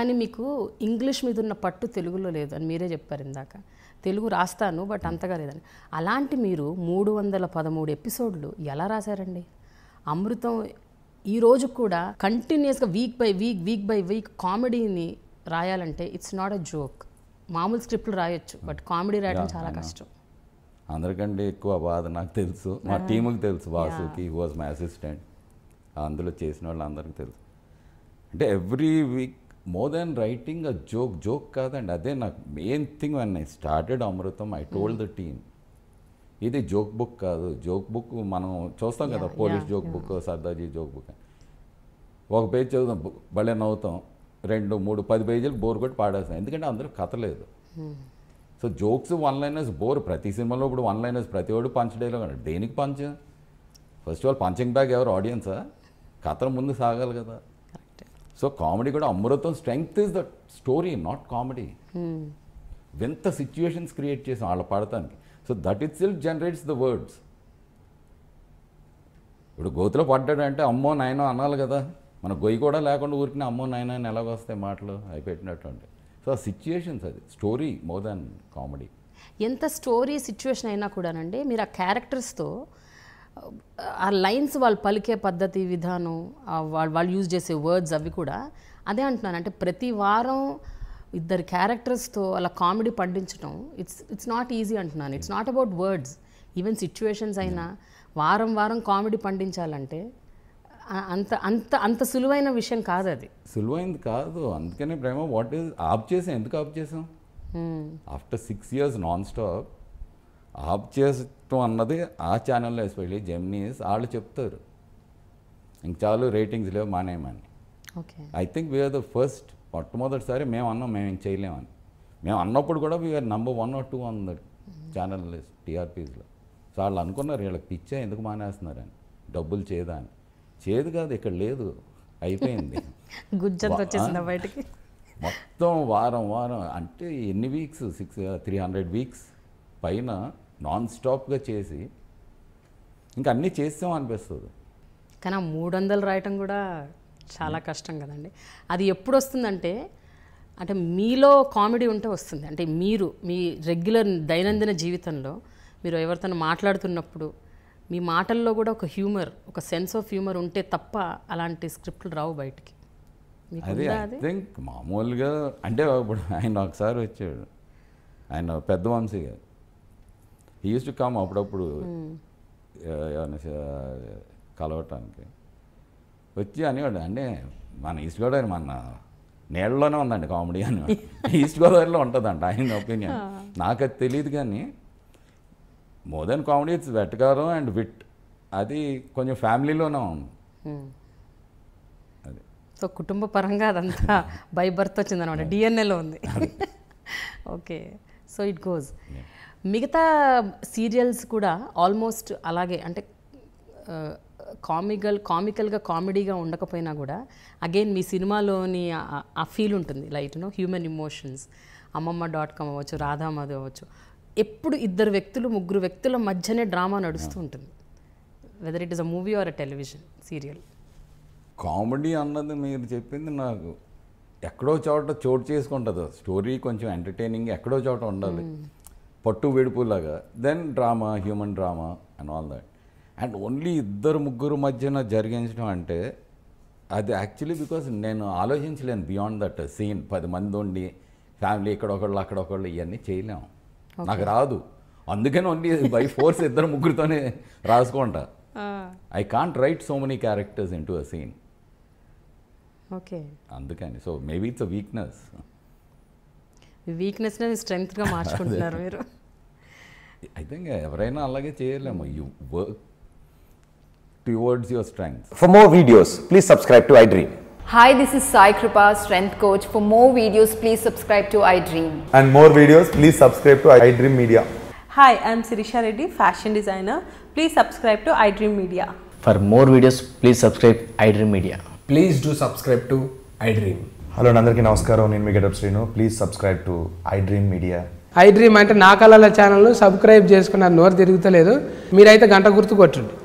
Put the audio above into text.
కానీ మీకు ఇంగ్లీష్ మీద ఉన్న పట్టు తెలుగులో లేదు అని మీరే చెప్పారు ఇందాక తెలుగు రాస్తాను బట్ అంతగా లేదని అలాంటి మీరు మూడు వందల పదమూడు ఎపిసోడ్లు ఎలా రాశారండి అమృతం ఈ రోజు కూడా కంటిన్యూస్గా week by week week by week కామెడీని రాయాలంటే ఇట్స్ నాట్ అ జోక్ మామూలు స్క్రిప్ట్లు రాయొచ్చు బట్ కామెడీ రాయడం చాలా కష్టం అందరికంటే ఎక్కువ బాధ నాకు తెలుసు మా టీముకి తెలుసు వాసుకి వాజ్ మై అసిస్టెంట్ అందులో చేసిన వాళ్ళు అందరికీ తెలుసు అంటే every week more than writing a joke joke కాదండి అదే నాకు main thing one I started Amrutham I told the team ఇది జోక్ బుక్ కాదు జోక్ బుక్ మనం చూస్తాం కదా Yeah, police yeah, joke book Sardarji joke book ఒక పేజ్ చదువుతాం బు- భలే నవ్వుతాం రెండు మూడు పది పేజీలు బోర్ కొట్టి పాడేస్తాం ఎందుకంటే అందరూ కథ లేదు so jokes one liners bore ప్రతి సినిమాలో ఇప్పుడు వన్ లైనర్స్ ప్రతి వాడు పంచ్ డైలాగ్ అన్నాడు దేనికి punch first of all punching bag ఎవరు ఆడియన్సా కథను ముందు సాగాలి కదా కరెక్ట్ సో కామెడీ కూడా Amrutham strength is the story not comedy వింత సిచ్యుయేషన్స్ క్రియేట్ చేసాం వాళ్ళ పాడటానికి so that it self generates the words ఇప్పుడు గోతులో పడ్డాడంటే అమ్మో నాయనో అనాలి కదా మన గొయ్యి కూడా లేకుండా ఊరికి అమ్మో నాయన అని ఎలాగొస్తాయి మాటలు అయిపెట్టినటువంటి సో ఆ సిచ్యుయేషన్స్ అది స్టోరీ మోర్ దాన్ కామెడీ ఎంత స్టోరీ సిచ్యువేషన్ అయినా కూడానండి మీరు ఆ క్యారెక్టర్స్తో ఆ లైన్స్ వాళ్ళు పలికే పద్ధతి విధానం ఆ వాళ్ళు వాళ్ళు యూజ్ చేసే వర్డ్స్ అవి కూడా అదే అంటున్నాను అంటే ప్రతి వారం ఇద్దరు క్యారెక్టర్స్తో అలా కామెడీ పండించడం ఇట్స్ ఇట్స్ నాట్ ఈజీ అంటున్నాను it's not about words even situations అయినా వారం వారం కామెడీ పండించాలంటే ఆ- అంత అంత అంత సులువైన విషయం కాదు అది సులువైంది కాదు అందుకనే ప్రేమ వాట్ ఈజ్ ఆఫ్ చేసాం ఎందుకు ఆఫ్ చేసాం after six years non stop off చేసటం అన్నది ఆ ఛానల్లో ఎస్పెషల్లీ జెమ్నీస్ వాళ్ళు చెప్తారు ఇంక చాలు రేటింగ్స్ లేవు మానేయమని okay I think we're the first మొట్టమొదటిసారి మేము అన్నాం మేము ఏం చేయలేమని మేము అన్నప్పుడు కూడా we're number one or two on the channel టీఆర్పీస్లో సో వాళ్ళు అనుకున్నారు వీళ్ళకి పిచ్చే ఎందుకు మానేస్తున్నారని డబ్బులు చేదా అని చేదు కాదు ఇక్కడ లేదు అయిపోయింది గుజ్జంత వా- వచ్చేసిందా బయటికి మొత్తం వారం వారం అంటే ఎన్ని weeks six three hundred weeks పైన నాన్ స్టాప్గా చేసి ఇంకా అన్నీ చేస్తాం అనిపిస్తుంది కానీ ఆ మూడు వందలు రాయటం కూడా చాలా కష్టం కదండి అది ఎప్పుడు వస్తుందంటే అంటే మీలో కామెడీ ఉంటే వస్తుంది అంటే మీరు మీ రెగ్యులర్ దైనందిన జీవితంలో మీరు ఎవరితో మాట్లాడుతున్నప్పుడు మీ మాటల్లో కూడా ఒక హ్యూమర్ ఒక సెన్స్ ఆఫ్ హ్యూమర్ ఉంటే తప్ప అలాంటి స్క్రిప్ట్లు రావు బయటికి మీకు అదే ఉందా ఐ అది థింక్ మామూలుగా అంటే ఇప్పుడు ఆయన ఒకసారి వచ్చాడు ఆయన పెద్ద వంశీ గారు ఈ యూస్ టు కమ్ అప్పుడప్పుడు ఆ, ఏమన్నా చే- కలవటానికి వచ్చి అనేవాడు అంటే మన ఈస్ట్ గోదావరి మన నీళ్ళలోనే ఉందండి కామెడీ అని ఈస్ట్ గోదావరిలో ఉంటుందంట ఆయన ఒపీనియన్ నాకు అది తెలియదు కానీ మోర్ దెన్ కామెడీ ఇట్స్ వెటకారం అండ్ విట్ అది కొంచెం ఫ్యామిలీలోనే ఉంది అది సో కుటుంబ పరంగా అదంతా బై బర్త్ వచ్చిందనమాట డిఎన్ఏలో ఉంది ఓకే సో ఇట్ గోస్ మిగతా సీరియల్స్ కూడా ఆల్మోస్ట్ అలాగే అంటే కామికల్ కామికల్గా కామెడీగా ఉండకపోయినా కూడా అగైన్ మీ సినిమాలోని ఆ- ఆ ఫీల్ ఉంటుంది light no human emotions Ammamma dot com అవ్వచ్చు రాధామాధవ్ అవ్వచ్చు ఎప్పుడు ఇద్దరు వ్యక్తులు ముగ్గురు వ్యక్తుల మధ్యనే డ్రామా నడుస్తూ ఉంటుంది whether it is a movie or a television serial comedy అన్నది మీరు చెప్పింది నాకు ఎక్కడో చోట చోటు చేసుకుంటుంది స్టోరీ కొంచెం ఎంటర్టైనింగ్ ఎక్కడో చోట ఉండాలి పట్టు వెడుపులాగా then drama human drama and all that and only ఇద్దరు ముగ్గురు మధ్యన జరిగించడం అంటే అది యాక్చువల్లీ బికాస్ నేను ఆలోచించలేను బియాండ్ దట్ సీన్ పది మంది ఉండి ఫ్యామిలీ ఇక్కడొకళ్ళు అక్కడొకళ్ళు ఇవన్నీ చేయలేము నాకు రాదు అందుకని ఓన్లీ బై ఫోర్స్ ఇద్దరు ముగ్గురితోనే రాసుకుంటా I can't write so many characters in to a scene okay అందుకని so maybe it's a weakness మీ వీక్నెస్ని స్ట్రెంగ్త్గా మార్చుకుంటున్నారు మీరు ఐ థింక్ ఎవరైనా అలాగే చేయలేము you work towards your strengths For more videos, please subscribe to iDream. Hi, this is Sai Kripa, Strength Coach. For more videos, please subscribe to iDream. and more videos, please subscribe to iDream Media. Hi, I'm Sirisha Reddy, fashion designer. Please subscribe to iDream Media. For more videos, please subscribe iDream Media. Please do subscribe to iDream. Hello అందరికీ నమస్కారం నేను మీ getup Srinu please subscribe to iDream media iDream అంటే నా కళల ఛానల్ను subscribe చేసుకున్న నోరు తిరుగుతలేదు మీరైతే గంట గుర్తు కొట్టండి